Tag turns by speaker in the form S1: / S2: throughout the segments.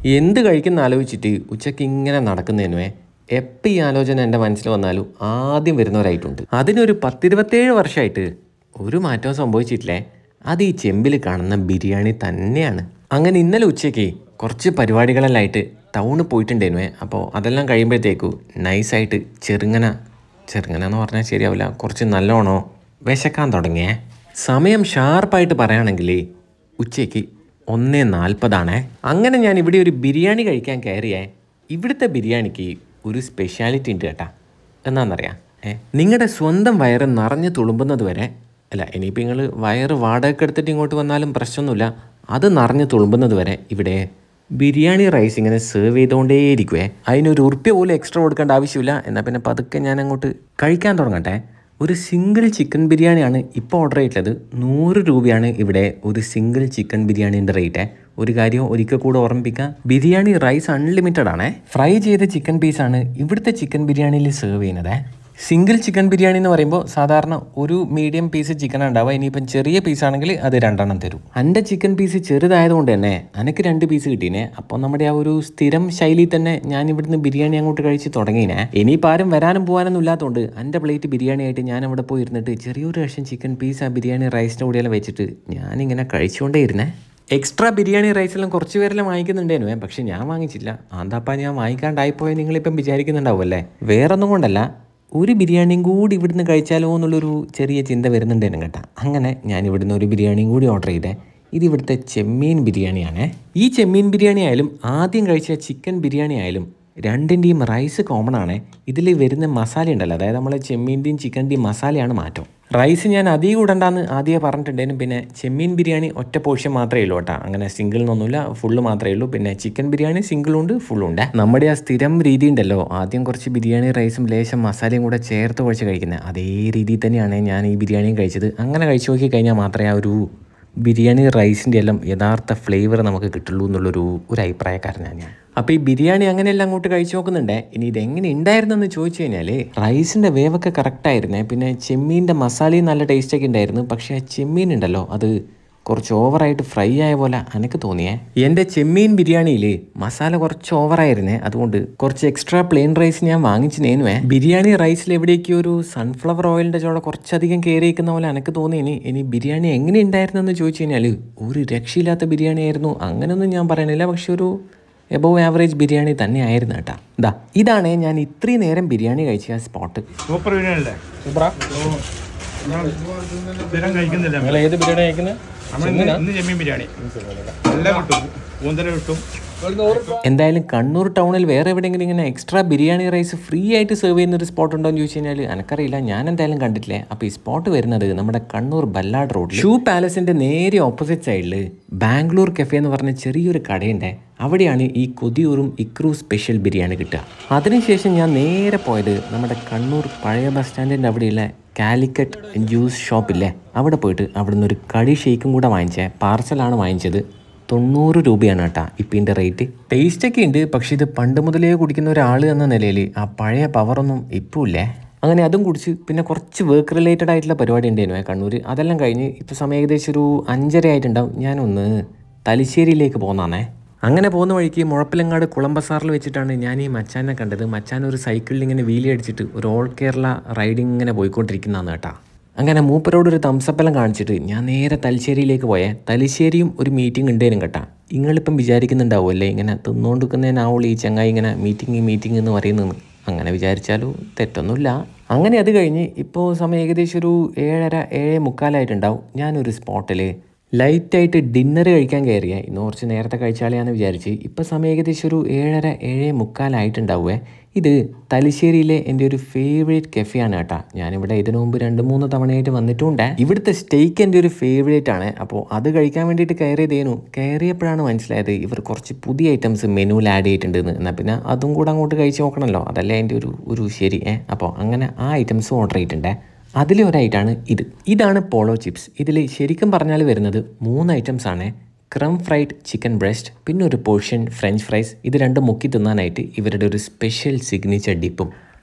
S1: എന്ത് കഴിക്കുന്ന ആലോചിച്ചിട്ട് ഉച്ചയ്ക്ക് ഇങ്ങനെ നടക്കുന്നതിനുവേ എപ്പോൾ ഈ ആലോചന എൻ്റെ മനസ്സിൽ വന്നാലും ആദ്യം വരുന്നവരായിട്ടുണ്ട് അതിനൊരു പത്തിരുപത്തേഴ് വർഷമായിട്ട് ഒരു മാറ്റവും സംഭവിച്ചിട്ടില്ലേ അത് ഈ ചെമ്പിൽ കാണുന്ന ബിരിയാണി തന്നെയാണ് അങ്ങനെ ഇന്നലെ ഉച്ചയ്ക്ക് കുറച്ച് പരിപാടികളെല്ലാം ആയിട്ട് ടൗണിൽ പോയിട്ടുണ്ടായിരുന്നേ അപ്പോൾ അതെല്ലാം കഴിയുമ്പോഴത്തേക്കു നൈസായിട്ട് ചെറുങ്ങന ചെറുങ്ങന എന്ന് പറഞ്ഞാൽ ശരിയാവില്ല കുറച്ച് നല്ലോണോ വിശക്കാൻ തുടങ്ങിയേ സമയം ഷാർപ്പായിട്ട് പറയുകയാണെങ്കിൽ ഉച്ചയ്ക്ക് ഒന്നേ നാൽപ്പതാണേ അങ്ങനെ ഞാൻ ഇവിടെ ഒരു ബിരിയാണി കഴിക്കാൻ കയറിയേ ഇവിടുത്തെ ബിരിയാണിക്ക് ഒരു സ്പെഷ്യാലിറ്റി ഉണ്ട് കേട്ടാ എന്നാന്നറിയാം ഏ നിങ്ങളുടെ സ്വന്തം വയറ് നിറഞ്ഞ് തുളുമ്പുന്നത് വരെ അല്ല ഇനിയിപ്പോൾ നിങ്ങൾ വയറ് വാടകയ്ക്ക് എടുത്തിട്ട് ഇങ്ങോട്ട് വന്നാലും പ്രശ്നമൊന്നുമില്ല അത് നിറഞ്ഞ് തുളുമ്പുന്നത് വരെ ഇവിടെ ബിരിയാണി റൈസ് ഇങ്ങനെ സെർവ് ചെയ്തുകൊണ്ടേയിരിക്കുവേ അതിനൊരു ഉറുപ്പ്യ പോലും എക്സ്ട്രാ കൊടുക്കേണ്ട ആവശ്യമില്ല എന്നാൽ പിന്നെ പതുക്കെ ഞാൻ അങ്ങോട്ട് കഴിക്കാൻ തുടങ്ങട്ടെ ഒരു സിംഗിൾ ചിക്കൻ ബിരിയാണിയാണ് ഇപ്പോൾ ഓർഡർ ചെയ്തിട്ടുള്ളത് നൂറ് രൂപയാണ് ഇവിടെ ഒരു സിംഗിൾ ചിക്കൻ ബിരിയാണീൻ്റെ റേറ്റ് ഒരു കാര്യം ഒരിക്കൽ കൂടെ ഓർമ്മിപ്പിക്കാം ബിരിയാണി റൈസ് അൺലിമിറ്റഡ് ആണ് ഫ്രൈ ചെയ്ത ചിക്കൻ പീസാണ് ഇവിടുത്തെ ചിക്കൻ ബിരിയാണിയിൽ സെർവ് ചെയ്യുന്നത് സിംഗിൾ ചിക്കൻ ബിരിയാണി എന്ന് പറയുമ്പോൾ സാധാരണ ഒരു മീഡിയം പീസ് ചിക്കൻ ഉണ്ടാവുക ഇനിയിപ്പം ചെറിയ പീസ് ആണെങ്കിൽ അത് രണ്ടെണ്ണം തരും എൻ്റെ ചിക്കൻ പീസ് ചെറുതായതുകൊണ്ട് തന്നെ എനിക്ക് രണ്ട് പീസ് കിട്ടീനെ അപ്പോൾ നമ്മുടെ ആ ഒരു സ്ഥിരം ശൈലി തന്നെ ഞാൻ ഇവിടുന്ന് ബിരിയാണി അങ്ങോട്ട് കഴിച്ച് തുടങ്ങിനെ ഇനിയിപ്പോൾ ആരും വരാനും പോകാനൊന്നും ഇല്ലാത്തതുകൊണ്ട് എൻ്റെ പ്ലേറ്റ് ബിരിയാണി ആയിട്ട് ഞാൻ അവിടെ പോയി ഇരുന്നിട്ട് ചെറിയൊരു കഷ്ണം ചിക്കൻ പീസ് ആ ബിരിയാണി റൈസിൻ്റെ കൂടെയെല്ലാം വെച്ചിട്ട് ഞാനിങ്ങനെ കഴിച്ചുകൊണ്ടേ ഇരുന്നേ എക്സ്ട്രാ ബിരിയാണി റൈസെല്ലാം കുറച്ച് പേരെല്ലാം വാങ്ങിക്കുന്നുണ്ടേനുവേ പക്ഷെ ഞാൻ വാങ്ങിച്ചില്ല ആന്താപ്പാ ഞാൻ വാങ്ങിക്കാണ്ടായിപ്പോയി നിങ്ങളിപ്പം വിചാരിക്കുന്നുണ്ടാവുമല്ലേ വേറൊന്നും കൊണ്ടല്ല ഒരു ബിരിയാണിയും കൂടി ഇവിടുന്ന് കഴിച്ചാലോ എന്നുള്ളൊരു ചെറിയ ചിന്ത വരുന്നുണ്ടേനും കേട്ടാ അങ്ങനെ ഞാൻ ഇവിടുന്ന് ഒരു ബിരിയാണിയും കൂടി ഓർഡർ ചെയ്തേ ഇത് ഇവിടുത്തെ ചെമ്മീൻ ബിരിയാണിയാണേ ഈ ചെമ്മീൻ ബിരിയാണി ആയാലും ആദ്യം കഴിച്ച ചിക്കൻ ബിരിയാണി ആയാലും രണ്ടിൻ്റെയും റൈസ് കോമൺ ആണ് ഇതിൽ വരുന്ന മസാല ഉണ്ടല്ലോ അതായത് നമ്മളെ ചെമ്മീൻ്റെയും ചിക്കൻ്റെയും മസാലയാണ് മാറ്റം റൈസ് ഞാൻ അധികം ഇടണ്ടെന്ന് ആദ്യമേ പറഞ്ഞിട്ടുണ്ടായിരുന്നു പിന്നെ ചെമ്മീൻ ബിരിയാണി ഒറ്റ പോർഷൻ മാത്രമേ ഉള്ളൂ കേട്ടോ അങ്ങനെ സിംഗിൾ എന്നൊന്നുമില്ല ഫുള്ള് മാത്രമേ ഉള്ളൂ പിന്നെ ചിക്കൻ ബിരിയാണി സിംഗിളും ഉണ്ട് ഫുള്ളും ഉണ്ട് നമ്മുടെ ആ സ്ഥിരം രീതി ഉണ്ടല്ലോ ആദ്യം കുറച്ച് ബിരിയാണി റൈസും ലേശം മസാലയും കൂടെ ചേർത്ത് കുഴച്ച് കഴിക്കുന്നത് അതേ രീതിയിൽ തന്നെയാണ് ഞാൻ ഈ ബിരിയാണിയും കഴിച്ചത് അങ്ങനെ കഴിച്ചു നോക്കി കഴിഞ്ഞാൽ മാത്രമേ ആ ഒരു ബിരിയാണി റൈസിൻ്റെ എല്ലാം യഥാർത്ഥ ഫ്ലേവർ നമുക്ക് കിട്ടുള്ളൂ എന്നുള്ളൊരു ഒരു അഭിപ്രായക്കാരനാണ് ഞാൻ അപ്പോൾ ഈ ബിരിയാണി അങ്ങനെയെല്ലാം അങ്ങോട്ട് കഴിച്ചു നോക്കുന്നുണ്ടേ ഇനി ഇത് എങ്ങനെ ഉണ്ടായിരുന്നെന്ന് ചോദിച്ചു കഴിഞ്ഞാൽ റൈസിൻ്റെ വേവൊക്കെ കറക്റ്റ് ആയിരുന്നേ പിന്നെ ചെമ്മീൻ്റെ മസാലയും നല്ല ടേസ്റ്റൊക്കെ ഉണ്ടായിരുന്നു പക്ഷേ ആ ചെമ്മീൻ ഉണ്ടല്ലോ അത് കുറച്ച് ഓവറായിട്ട് ഫ്രൈ ആയ പോലെ എനിക്ക് തോന്നിയേ എൻ്റെ ചെമ്മീൻ ബിരിയാണിയിൽ മസാല കുറച്ച് ഓവറായിരുന്നേ അതുകൊണ്ട് കുറച്ച് എക്സ്ട്രാ പ്ലെയിൻ റൈസ് ഞാൻ വാങ്ങിച്ചു നേനുവേ ബിരിയാണി റൈസിൽ എവിടേക്കോ ഒരു സൺഫ്ലവർ ഓയിലിൻ്റെ ചോട കുറച്ചധികം കയറിയിരിക്കുന്ന പോലെ എനിക്ക് തോന്നി ഇനി ഇനി ബിരിയാണി എങ്ങനെ ഉണ്ടായിരുന്നെന്ന് ചോദിച്ചു കഴിഞ്ഞാൽ ഒരു രക്ഷയില്ലാത്ത ബിരിയാണി ആയിരുന്നു അങ്ങനെയൊന്നും ഞാൻ പറയണില്ല പക്ഷെ ഒരു എബോവ് ആവറേജ് ബിരിയാണി തന്നെ ആയിരുന്നു കേട്ടാ ഇതാ ഇതാണ് ഞാൻ ഇത്രയും നേരം ബിരിയാണി കഴിച്ച സ്പോട്ട്
S2: സൂപ്പർ ബിരിയാണി അല്ലേ ഞാൻ സ്ഥിരം കഴിക്കുന്നില്ല
S1: നിങ്ങൾ ഏത് ബിരിയാണി കഴിക്കുന്നത്
S2: നമ്മൾ ഇന്ന് ഇന്ന് ചെമ്മീൻ ബിരിയാണി എല്ലാം കിട്ടും കൂന്തല കിട്ടും
S1: എന്തായാലും കണ്ണൂർ ടൗണിൽ വേറെ എവിടെയെങ്കിലും ഇങ്ങനെ എക്സ്ട്രാ ബിരിയാണി റൈസ് ഫ്രീ ആയിട്ട് സെർവ് ചെയ്യുന്ന ഒരു സ്പോട്ട് ഉണ്ടോ എന്ന് ചോദിച്ചു കഴിഞ്ഞാൽ എനിക്കറിയില്ല ഞാൻ എന്തായാലും കണ്ടിട്ടില്ലേ അപ്പോൾ ഈ സ്പോട്ട് വരുന്നത് നമ്മുടെ കണ്ണൂർ ബല്ലാട് റോഡിൽ ഷൂ പാലസിന്റെ നേരെ ഓപ്പോസിറ്റ് സൈഡിൽ ബാംഗ്ലൂർ കഫേ എന്ന് പറഞ്ഞ ചെറിയൊരു കടയുണ്ട് അവിടെയാണ് ഈ കൊതിയൂറും ഇക്രു സ്പെഷ്യൽ ബിരിയാണി കിട്ടുക അതിനുശേഷം ഞാൻ നേരെ പോയത് നമ്മുടെ കണ്ണൂർ പഴയ ബസ് സ്റ്റാൻഡിൻ്റെ അവിടെയുള്ള കാലിക്കറ്റ് ജ്യൂസ് ഷോപ്പില്ലേ അവിടെ പോയിട്ട് അവിടെ നിന്ന് ഒരു കടി ഷേക്കും കൂടെ വാങ്ങിച്ചേ പാർസലാണ് വാങ്ങിച്ചത് തൊണ്ണൂറ് രൂപയാണ് കേട്ടാ ഇപ്പം ഇതിൻ്റെ റേറ്റ് ടേസ്റ്റ് ഒക്കെ ഉണ്ട് പക്ഷേ ഇത് പണ്ട് മുതലേ കുടിക്കുന്ന ഒരാൾ എന്ന നിലയിൽ ആ പഴയ പവറൊന്നും ഇപ്പോൾ ഇല്ലേ അങ്ങനെ അതും കുടിച്ച് പിന്നെ കുറച്ച് വർക്ക് റിലേറ്റഡ് ആയിട്ടുള്ള പരിപാടി ഉണ്ടായിരുന്നു കണ്ണൂർ അതെല്ലാം കഴിഞ്ഞ് ഇപ്പോൾ സമയം ഏകദേശം ഒരു അഞ്ചര ആയിട്ടുണ്ടാവും ഞാനൊന്ന് തലശ്ശേരിയിലേക്ക് പോകുന്നതാണേ അങ്ങനെ പോകുന്ന വഴിക്ക് മുഴപ്പിലങ്ങാട് കുളമ്പസാറിൽ വെച്ചിട്ടാണ് ഞാൻ ഈ മച്ചാനെ കണ്ടത് മച്ചാൻ ഒരു സൈക്കിളിൽ ഇങ്ങനെ വീലി അടിച്ചിട്ട് ഒരു ഓൾ കേരള റൈഡിങ് ഇങ്ങനെ പോയിക്കൊണ്ടിരിക്കുന്നതാണ് കേട്ടാ അങ്ങനെ മൂപ്പരോട് ഒരു തംസപ്പെല്ലാം കാണിച്ചിട്ട് ഞാൻ നേരെ തലശ്ശേരിയിലേക്ക് പോയേ തലശ്ശേരിയും ഒരു മീറ്റിംഗ് ഉണ്ടേനും കേട്ടാ നിങ്ങളിപ്പം വിചാരിക്കുന്നുണ്ടാവുമല്ലേ ഇങ്ങനെ തിന്നുകൊണ്ടിരിക്കുന്നതിനാവുള്ളൂ ഈ ചങ്ങായി ഇങ്ങനെ മീറ്റിംഗ് മീറ്റിംഗ് എന്ന് പറയുന്നത് അങ്ങനെ വിചാരിച്ചാലും തെറ്റൊന്നുമില്ല അങ്ങനെ അത് കഴിഞ്ഞ് ഇപ്പോൾ സമയം ഏകദേശം ഒരു ഏഴര ഏഴേ മുക്കാലായിട്ടുണ്ടാവും ഞാനൊരു സ്പോട്ടിൽ ലൈറ്റായിട്ട് ഡിന്നർ കഴിക്കാൻ കയറിയ ഇന്ന് കുറച്ച് നേരത്തെ കഴിച്ചാളിയാന്ന് വിചാരിച്ച് ഇപ്പം സമയം ഏകദേശം ഒരു ഏഴര ഏഴേ മുക്കാലായിട്ടുണ്ടാവുമേ ഇത് തലശ്ശേരിയിലെ എൻ്റെ ഒരു ഫേവറേറ്റ് കെഫെയാണ് കേട്ടാ ഞാനിവിടെ ഇതിനു മുമ്പ് രണ്ട് മൂന്ന് തവണയായിട്ട് വന്നിട്ടുണ്ട് ഇവിടുത്തെ സ്റ്റേക്ക് എൻ്റെ ഒരു ഫേവറേറ്റ് ആണ് അപ്പോൾ അത് കഴിക്കാൻ വേണ്ടിയിട്ട് കയറിയതേനു കയറിയപ്പോഴാണ് മനസ്സിലായത് ഇവർ കുറച്ച് പുതിയ ഐറ്റംസ് മെനുവിൽ ആഡ് ചെയ്തിട്ടുണ്ടെന്ന് എന്നാൽ പിന്നെ അതും കൂടെ അങ്ങോട്ട് കഴിച്ച് നോക്കണമല്ലോ അതല്ലേ എൻ്റെ ഒരു ഒരു ശരി ഏ അപ്പോൾ അങ്ങനെ ആ ഐറ്റംസും ഓർഡർ ചെയ്തിട്ടുണ്ടേ അതിലെ ഒരൈറ്റാണ് ഇത് ഇതാണ് പോളോ ചിപ്സ് ഇതിൽ ശരിക്കും പറഞ്ഞാൽ വരുന്നത് മൂന്ന് ഐറ്റംസ് ആണ് ക്രം ഫ്രൈഡ് ചിക്കൻ ബ്രസ്റ്റ് പിന്നെ ഒരു പോർഷൻ ഫ്രഞ്ച് ഫ്രൈസ് ഇത് രണ്ടും മുക്കി തിന്നാനായിട്ട് ഇവരുടെ ഒരു സ്പെഷ്യൽ സിഗ്നേച്ചർ ഡിപ്പും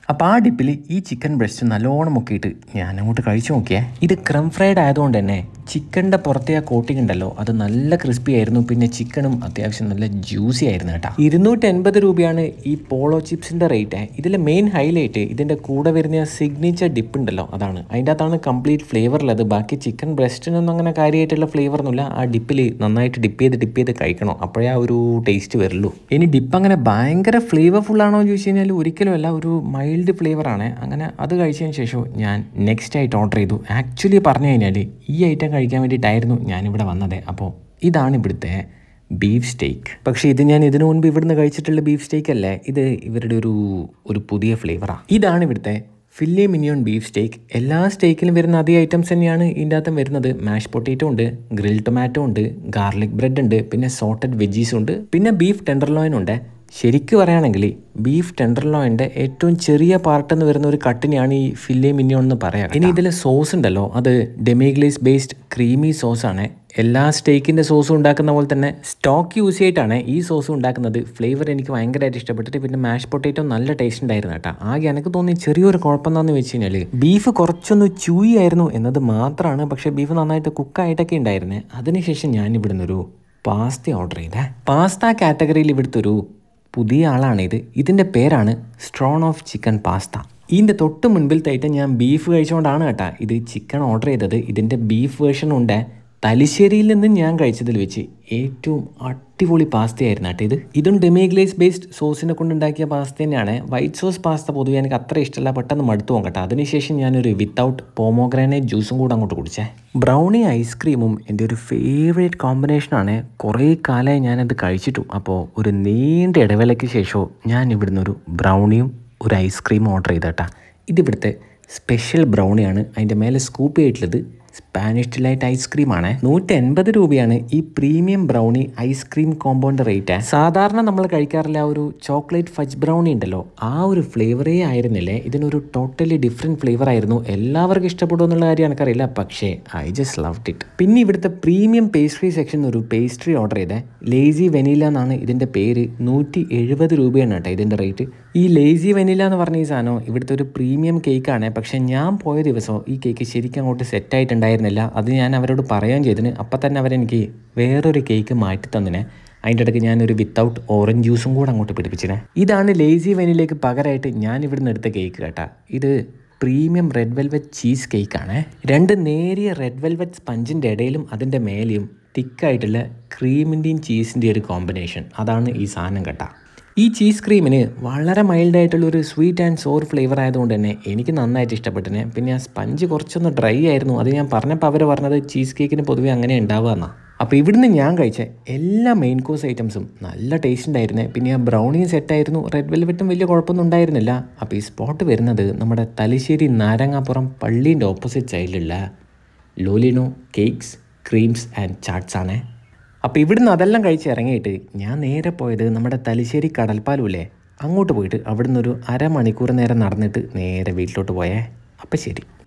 S1: അപ്പോൾ ആ ഡിപ്പിൽ ഈ ചിക്കൻ ബ്രസ്റ്റ് നല്ലോണം മുക്കിയിട്ട് ഞാൻ അങ്ങോട്ട് കഴിച്ചു നോക്കിയേ ഇത് ക്രം ഫ്രൈഡ് ആയതുകൊണ്ട് തന്നെ ചിക്കൻ്റെ പുറത്തെ ആ കോട്ടിംഗ് ഉണ്ടല്ലോ അത് നല്ല ക്രിസ്പി ആയിരുന്നു പിന്നെ ചിക്കനും അത്യാവശ്യം നല്ല ജ്യൂസി ആയിരുന്നു കേട്ടോ ഇരുന്നൂറ്റി എൺപത് രൂപയാണ് ഈ പോളോ ചിപ്സിൻ്റെ റേറ്റ് ഇതിലെ മെയിൻ ഹൈലൈറ്റ് ഇതിൻ്റെ കൂടെ വരുന്ന സിഗ്നേച്ചർ ഡിപ്പ് ഉണ്ടല്ലോ അതാണ് അതിൻ്റെ അകത്താണ് കംപ്ലീറ്റ് ഫ്ലേവർ ഉള്ളത് ബാക്കി ചിക്കൻ ബ്രസ്റ്റിനൊന്നും അങ്ങനെ കാര്യമായിട്ടുള്ള ഫ്ലേവർ ഒന്നുമില്ല ആ ഡിപ്പിൽ നന്നായിട്ട് ഡിപ്പ് ചെയ്ത് ഡിപ്പ് ചെയ്ത് കഴിക്കണം അപ്പോഴേ ആ ഒരു ടേസ്റ്റ് വരുള്ളൂ ഇനി ഡിപ്പ് അങ്ങനെ ഭയങ്കര ഫ്ലേവർഫുൾ ആണോ എന്ന് ചോദിച്ചു കഴിഞ്ഞാൽ ഒരിക്കലും അല്ല ഒരു മൈൽഡ് ഫ്ലേവർ ആണ് അങ്ങനെ അത് കഴിച്ചതിന് ശേഷം ഞാൻ നെക്സ്റ്റ് ആയിട്ട് ഓർഡർ ചെയ്തു ആക്ച്വലി പറഞ്ഞു കഴിഞ്ഞാൽ ഈ ഐറ്റം കഴിക്കാൻ വേണ്ടിയിട്ടായിരുന്നു ഞാനിവിടെ വന്നത് അപ്പോൾ ഇതാണ് ഇവിടുത്തെ ബീഫ് സ്റ്റേക്ക് പക്ഷേ ഇത് ഞാൻ ഇതിനു മുൻപ് ഇവിടുന്ന് കഴിച്ചിട്ടുള്ള ബീഫ് സ്റ്റേക്ക് അല്ലേ ഇത് ഇവരുടെ ഒരു ഒരു പുതിയ ഫ്ലേവറാണ് ഇതാണ് ഇവിടുത്തെ ഫില്ലേ മിനിയോൺ ബീഫ് സ്റ്റേക്ക് എല്ലാ സ്റ്റേക്കിലും വരുന്ന അതേ ഐറ്റംസ് തന്നെയാണ് ഇതിൻ്റെ അകത്തും വരുന്നത് മാഷ് പൊട്ടേറ്റോ ഉണ്ട് ഗ്രിൽ ടൊമാറ്റോ ഉണ്ട് ഗാർലിക് ബ്രെഡ് ഉണ്ട് പിന്നെ സോട്ടഡ് വെജീസ് ഉണ്ട് പിന്നെ ബീഫ് ടെൻഡർലോയിൻ ഉണ്ട് ശരിക്കും പറയുകയാണെങ്കിൽ ബീഫ് ടെൻഡർലോയിൻ്റെ ഏറ്റവും ചെറിയ പാർട്ട് എന്ന് വരുന്ന ഒരു കട്ടിനെയാണ് ഈ ഫില്ലേ മിനിയോൺ എന്ന് പറയാം ഇനി ഇതിൽ സോസ് ഉണ്ടല്ലോ അത് ഡെമിഗ്ലേസ് ബേസ്ഡ് ക്രീമി സോസാണ് എല്ലാ സ്റ്റേക്കിൻ്റെ സോസും ഉണ്ടാക്കുന്ന പോലെ തന്നെ സ്റ്റോക്ക് യൂസ് ചെയ്തിട്ടാണ് ഈ സോസ് ഉണ്ടാക്കുന്നത് ഫ്ലേവർ എനിക്ക് ഭയങ്കരമായിട്ട് ഇഷ്ടപ്പെട്ടിട്ട് പിന്നെ മാഷ് പൊട്ടേറ്റോ നല്ല ടേസ്റ്റ് ഉണ്ടായിരുന്നു കേട്ടോ ആകെ എനിക്ക് തോന്നി ചെറിയൊരു കുഴപ്പം എന്താണെന്ന് വെച്ച് കഴിഞ്ഞാൽ ബീഫ് കുറച്ചൊന്ന് ചൂയി ആയിരുന്നു എന്നത് മാത്രമാണ് പക്ഷേ ബീഫ് നന്നായിട്ട് കുക്കായിട്ടൊക്കെ ഉണ്ടായിരുന്നത് അതിനുശേഷം ഞാൻ ഇവിടുന്ന് ഒരു പാസ്ത ഓർഡർ ചെയ്തേ പാസ്ത കാറ്റഗറിയിൽ ഇവിടുത്തെ ഒരു പുതിയ ആളാണിത് ഇതിൻ്റെ പേരാണ് സ്ട്രോൺ ഓഫ് ചിക്കൻ പാസ്ത ഇതിൻ്റെ തൊട്ട് മുൻപിലത്തായിട്ട് ഞാൻ ബീഫ് കഴിച്ചുകൊണ്ടാണ് കേട്ടോ ഇത് ചിക്കൻ ഓർഡർ ചെയ്തത് ഇതിൻ്റെ ബീഫ് വേർഷൻ ഉണ്ട് തലശ്ശേരിയിൽ നിന്ന് ഞാൻ കഴിച്ചതിൽ വെച്ച് ഏറ്റവും അടിപൊളി പാസ്തയായിരുന്നു കേട്ടോ ഇത് ഇതും ഡെമിഗ്ലേസ് ബേസ്ഡ് സോസിനെ കൊണ്ടുണ്ടാക്കിയ പാസ്ത തന്നെയാണ് വൈറ്റ് സോസ് പാസ്ത പൊതുവെ എനിക്ക് അത്ര ഇഷ്ടമല്ല പെട്ടെന്ന് മടുത്തു പോകും കേട്ടോ അതിനുശേഷം ഞാനൊരു വിത്തൗട്ട് പോമോഗ്രാനൈറ്റ് ജ്യൂസും കൂടെ അങ്ങോട്ട് കുടിച്ചേ ബ്രൗണി ഐസ്ക്രീമും എൻ്റെ ഒരു ഫേവറേറ്റ് കോമ്പിനേഷനാണ് കുറേ കാലമായി ഞാനത് കഴിച്ചിട്ടു അപ്പോൾ ഒരു നീണ്ട ഇടവേളയ്ക്ക് ശേഷവും ഞാൻ ഇവിടുന്ന് ഒരു ബ്രൗണിയും ഒരു ഐസ്ക്രീമും ഓർഡർ ചെയ്തേട്ടാ ഇതിവിടുത്തെ സ്പെഷ്യൽ ബ്രൗണിയാണ് അതിൻ്റെ മേലെ സ്കൂപ്പ് ചെയ്തിട്ടുള്ളത് സ്പാനിഷ് ഡിലൈറ്റ് ഐസ്ക്രീമാണ് നൂറ്റി എൺപത് രൂപയാണ് ഈ premium brownie ice cream compound rate സാധാരണ നമ്മൾ കഴിക്കാറില്ല ആ ഒരു ചോക്ലേറ്റ് ഫജ് ബ്രൗണി ഉണ്ടല്ലോ ആ ഒരു ഫ്ലേവറേ ആയിരുന്നില്ലേ ഇതിനൊരു ടോട്ടലി ഡിഫറെൻറ്റ് ഫ്ലേവർ ആയിരുന്നു എല്ലാവർക്കും ഇഷ്ടപ്പെടുമോ എന്നുള്ള കാര്യം എനിക്കറിയില്ല പക്ഷേ ഐ ജസ്റ്റ് ലവ് ഇറ്റ് പിന്നെ ഇവിടുത്തെ പ്രീമിയം പേസ്ട്രി സെക്ഷൻ ഒരു പേസ്ട്രി ഓർഡർ ചെയ്തേ ലേസി വെനില എന്നാണ് ഇതിൻ്റെ പേര് നൂറ്റി എഴുപത് രൂപയാണ് കേട്ടോ ഇതിൻ്റെ റേറ്റ് ഈ ലേസി വെനില എന്ന് പറഞ്ഞ ഈ സാധനം ഇവിടുത്തെ ഒരു പ്രീമിയം കേക്കാണ് പക്ഷെ ഞാൻ പോയ ദിവസം ഈ കേക്ക് ശരിക്കും അങ്ങോട്ട് സെറ്റ് ആയിട്ടുണ്ടായിരുന്നില്ല അത് ഞാൻ അവരോട് പറയാൻ ചെയ്തതിന് അപ്പം തന്നെ അവരെനിക്ക് വേറൊരു കേക്ക് മാറ്റി തന്നിനെ അതിൻ്റെ ഇടയ്ക്ക് ഞാനൊരു വിത്തൗട്ട് ഓറഞ്ച് ജ്യൂസും കൂടെ അങ്ങോട്ട് പിടിപ്പിച്ചിനെ ഇതാണ് ലേസി വെനിലേക്ക് പകരമായിട്ട് ഞാൻ ഇവിടുന്ന് എടുത്ത കേക്ക് കേട്ടാ ഇത് പ്രീമിയം റെഡ് വെൽവെറ്റ് ചീസ് കേക്കാണ് രണ്ട് നേരിയ റെഡ് വെൽവെറ്റ് സ്പഞ്ചിൻ്റെ ഇടയിലും അതിൻ്റെ മേലെയും തിക്കായിട്ടുള്ള ക്രീമിൻ്റെയും ചീസിൻ്റെയും ഒരു കോമ്പിനേഷൻ അതാണ് ഈ സാധനം കേട്ടാ ഈ ചീസ് ക്രീമിന് വളരെ മൈൽഡായിട്ടുള്ള ഒരു സ്വീറ്റ് ആൻഡ് സോർ ഫ്ലേവർ ആയതുകൊണ്ട് തന്നെ എനിക്ക് നന്നായിട്ട് ഇഷ്ടപ്പെട്ടിനെ പിന്നെ ആ സ്പഞ്ച് കുറച്ചൊന്ന് ഡ്രൈ ആയിരുന്നു അത് ഞാൻ പറഞ്ഞപ്പോൾ അവർ പറഞ്ഞത് ചീസ് കേക്കിന് പൊതുവെ അങ്ങനെ ഉണ്ടാവുക എന്നാണ് അപ്പോൾ ഇവിടുന്ന് ഞാൻ കഴിച്ച എല്ലാ മെയിൻ കോഴ്സ് ഐറ്റംസും നല്ല ടേസ്റ്റ് ഉണ്ടായിരുന്നേ പിന്നെ ആ ബ്രൗണിയും സെറ്റായിരുന്നു റെഡ് വെൽവെറ്റും വലിയ കുഴപ്പമൊന്നും ഉണ്ടായിരുന്നില്ല അപ്പോൾ ഈ സ്പോട്ട് വരുന്നത് നമ്മുടെ തലശ്ശേരി നാരങ്ങാപ്പുറം പള്ളീൻ്റെ ഓപ്പോസിറ്റ് സൈഡിലുള്ള ലോലിനോ കേക്ക്സ് ക്രീംസ് ആൻഡ് ചാട്ട്സ് ആണ് അപ്പോൾ ഇവിടുന്ന് അതെല്ലാം കഴിച്ച് ഇറങ്ങിയിട്ട് ഞാൻ നേരെ പോയത് നമ്മുടെ തലശ്ശേരി കടൽപ്പാലൂല്ലേ അങ്ങോട്ട് പോയിട്ട് അവിടുന്ന് ഒരു അരമണിക്കൂർ നേരം നടന്നിട്ട് നേരെ വീട്ടിലോട്ട് പോയേ അപ്പം ശരി